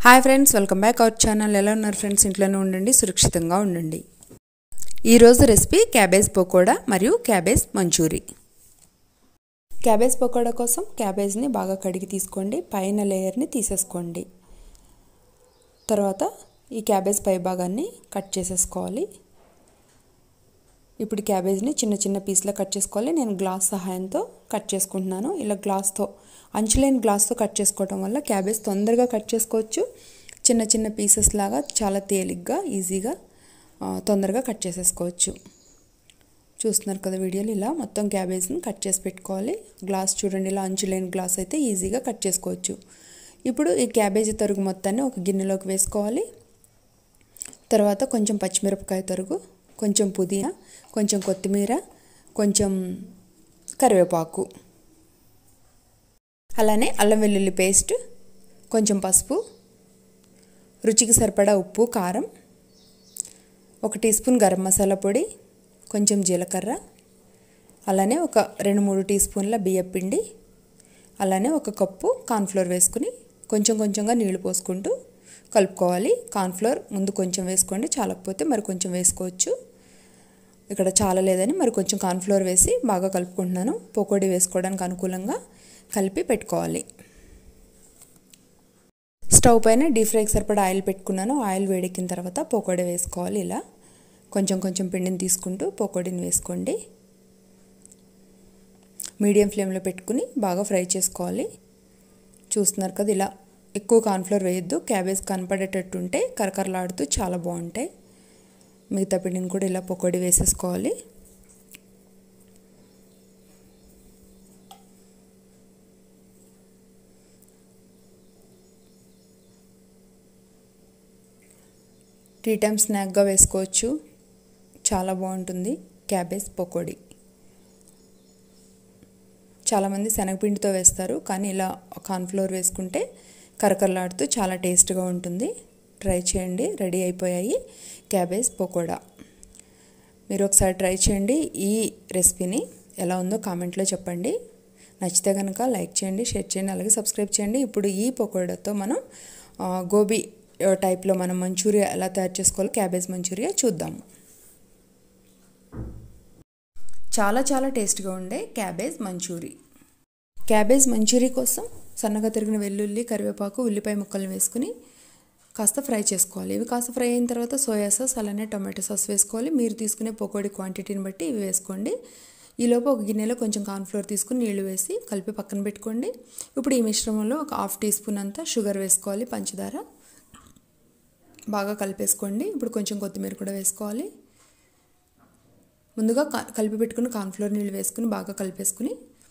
hi friends welcome back our channel ఎలా ఉన్నారు friends ఇంట్లోనే ఉండండి సురక్షితంగా ఉండండి ఈరోజు రెసిపీ క్యాబేజ్ పకోడా మరియు క్యాబేజ్ మంచూరి క్యాబేజ్ పకోడా కోసం క్యాబేజ్ని బాగా కడిగి తీసుకోండి పైన లేయర్ని తీసేసుకోండి తర్వాత ఈ క్యాబేజ్ పై భాగాన్ని కట్ చేసేసుకోవాలి ఇప్పుడు క్యాబేజ్ని చిన్న చిన్న పీస్లో కట్ చేసుకోవాలి నేను గ్లాస్ సహాయంతో కట్ చేసుకుంటున్నాను ఇలా గ్లాస్తో అంచులేని గ్లాస్తో కట్ చేసుకోవడం వల్ల క్యాబేజ్ తొందరగా కట్ చేసుకోవచ్చు చిన్న చిన్న పీసెస్ లాగా చాలా తేలిగ్గా ఈజీగా తొందరగా కట్ చేసేసుకోవచ్చు చూస్తున్నారు కదా వీడియోలు ఇలా మొత్తం క్యాబేజ్ని కట్ చేసి పెట్టుకోవాలి గ్లాస్ చూడండి ఇలా అంచులేని గ్లాస్ అయితే ఈజీగా కట్ చేసుకోవచ్చు ఇప్పుడు ఈ క్యాబేజీ తరుగు మొత్తాన్ని ఒక గిన్నెలోకి వేసుకోవాలి తర్వాత కొంచెం పచ్చిమిరపకాయ తరుగు కొంచెం పుదీనా కొంచెం కొత్తిమీర కొంచెం కరివేపాకు అలానే అల్లం వెల్లుల్లి పేస్ట్ కొంచెం పసుపు రుచికి సరిపడా ఉప్పు కారం ఒక టీ స్పూన్ గరం మసాలా పొడి కొంచెం జీలకర్ర అలానే ఒక రెండు మూడు టీ స్పూన్ల బియ్యం పిండి అలానే ఒక కప్పు కార్న్ఫ్లోర్ వేసుకుని కొంచెం కొంచెంగా నీళ్లు పోసుకుంటూ కలుపుకోవాలి కార్న్ఫ్లోర్ ముందు కొంచెం వేసుకోండి చాలకపోతే మరి కొంచెం వేసుకోవచ్చు ఇక్కడ చాలా లేదని మరి కొంచెం కార్న్ఫ్లోర్ వేసి బాగా కలుపుకుంటున్నాను పకోడీ వేసుకోవడానికి అనుకూలంగా కలిపి పెట్టుకోవాలి స్టవ్ పైన డీప్ ఫ్రైకి సరిపడా ఆయిల్ పెట్టుకున్నాను ఆయిల్ వేడెక్కిన తర్వాత పకోడీ వేసుకోవాలి ఇలా కొంచెం కొంచెం పిండిని తీసుకుంటూ పకోడీని వేసుకోండి మీడియం ఫ్లేమ్లో పెట్టుకుని బాగా ఫ్రై చేసుకోవాలి చూస్తున్నారు కదా ఇలా ఎక్కువ కార్న్ఫ్లోర్ వేయొద్దు క్యాబేజ్ కనపడేటట్టు ఉంటే కరకరలాడుతూ చాలా బాగుంటాయి మిగతా పిండిని కూడా ఇలా పకోడీ వేసేసుకోవాలి టీ టైమ్ స్నాక్గా వేసుకోవచ్చు చాలా బాగుంటుంది క్యాబేజ్ పకోడీ చాలామంది శనగపిండితో వేస్తారు కానీ ఇలా కార్న్ఫ్లోర్ వేసుకుంటే కరకరలాడుతూ చాలా టేస్ట్గా ఉంటుంది ట్రై చేయండి రెడీ అయిపోయాయి క్యాబేజ్ పకోడా మీరు ఒకసారి ట్రై చేయండి ఈ రెసిపీని ఎలా ఉందో కామెంట్లో చెప్పండి నచ్చితే కనుక లైక్ చేయండి షేర్ చేయండి అలాగే సబ్స్క్రైబ్ చేయండి ఇప్పుడు ఈ పకోడాతో మనం గోబీ టైప్లో మనం మంచూరియా ఎలా తయారు చేసుకోవాలో క్యాబేజ్ మంచూరియా చూద్దాము చాలా చాలా టేస్ట్గా ఉండే క్యాబేజ్ మంచూరి క్యాబేజ్ మంచూరి కోసం సన్నగా తిరిగిన వెల్లుల్లి కరివేపాకు ఉల్లిపాయ ముక్కలు వేసుకుని కాస్త ఫ్రై చేసుకోవాలి ఇవి కాస్త ఫ్రై అయిన తర్వాత సోయా సాస్ అలానే టొమాటో సాస్ వేసుకోవాలి మీరు తీసుకునే పకోడీ క్వాంటిటీని బట్టి ఇవి వేసుకోండి ఈలోపు ఒక గిన్నెలో కొంచెం కార్న్ఫ్లోర్ తీసుకుని నీళ్లు వేసి కలిపి పక్కన పెట్టుకోండి ఇప్పుడు ఈ మిశ్రమంలో ఒక హాఫ్ టీ స్పూన్ అంతా షుగర్ వేసుకోవాలి పంచదార బాగా కలిపేసుకోండి ఇప్పుడు కొంచెం కొత్తిమీర కూడా వేసుకోవాలి ముందుగా కలిపి పెట్టుకుని కార్న్ఫ్లోర్ నీళ్ళు వేసుకుని బాగా కలిపేసుకుని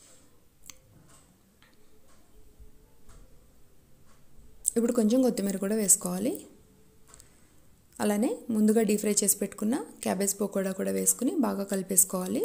ఇప్పుడు కొంచెం కొత్తిమీర కూడా వేసుకోవాలి అలానే ముందుగా డీప్ ఫ్రై చేసి పెట్టుకున్న క్యాబేజ్ పకోడా కూడా వేసుకుని బాగా కలిపేసుకోవాలి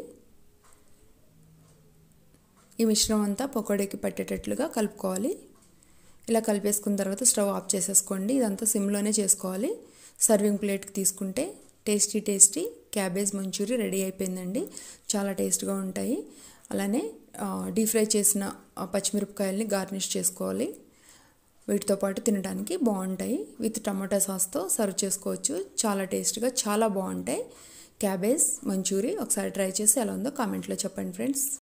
ఈ మిశ్రమం అంతా పకోడీకి పట్టేటట్లుగా కలుపుకోవాలి ఇలా కలిపేసుకున్న తర్వాత స్టవ్ ఆఫ్ చేసేసుకోండి ఇదంతా సిమ్లోనే చేసుకోవాలి సర్వింగ్ ప్లేట్కి తీసుకుంటే tasty tasty cabbage manchurian ready అయిపోయిందండి చాలా టేస్ట్గా ఉంటాయి అలానే డీప్ ఫ్రై చేసిన పచ్చిమిరపకాయల్ని గార్నిష్ చేసుకోవాలి వీటితో పాటు తినడానికి బాగుంటాయి విత్ టమాటా సాస్తో సర్వ్ చేసుకోవచ్చు చాలా టేస్ట్గా చాలా బాగుంటాయి క్యాబేజ్ మంచూరి ఒకసారి ట్రై చేసి ఎలా ఉందో కామెంట్లో చెప్పండి ఫ్రెండ్స్